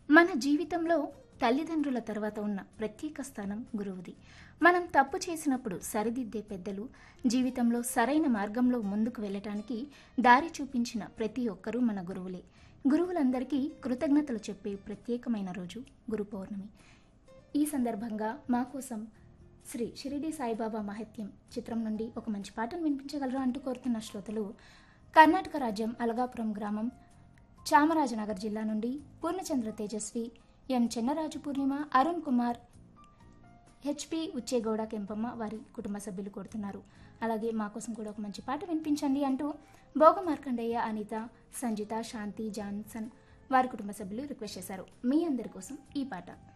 మన జీవితంలో తల్లిదండ్రుల తర్వాత ఉన్న ప్రత్యేక స్థానం గురువుది మనం తప్పు చేసినప్పుడు సరిదిద్దే పెద్దలు జీవితంలో సరైన మార్గంలో ముందుకు వెళ్ళటానికి దారి చూపించిన ప్రతి ఒక్కరూ మన గురువులే గురువులందరికీ కృతజ్ఞతలు చెప్పే ప్రత్యేకమైన రోజు గురు పౌర్ణమి ఈ సందర్భంగా మా కోసం శ్రీ షిరిడి సాయిబాబా మహత్యం చిత్రం నుండి ఒక మంచి పాటను వినిపించగలరా అంటూ కోరుతున్న శ్రోతలు కర్ణాటక రాజ్యం అలగాపురం గ్రామం చామరాజనగర్ జిల్లా నుండి పూర్ణచంద్ర తేజస్వి ఎం చెన్నరాజు పూర్ణిమ అరుణ్ కుమార్ హెచ్పి ఉచ్చేగౌడ కెంపమ్మ వారి కుటుంబ సభ్యులు కోరుతున్నారు అలాగే మా కోసం కూడా ఒక మంచి పాట వినిపించండి అంటూ భోగ మార్కండేయ అనిత సంజిత శాంతి జాన్సన్ వారి కుటుంబ సభ్యులు రిక్వెస్ట్ చేశారు మీ అందరి కోసం ఈ పాట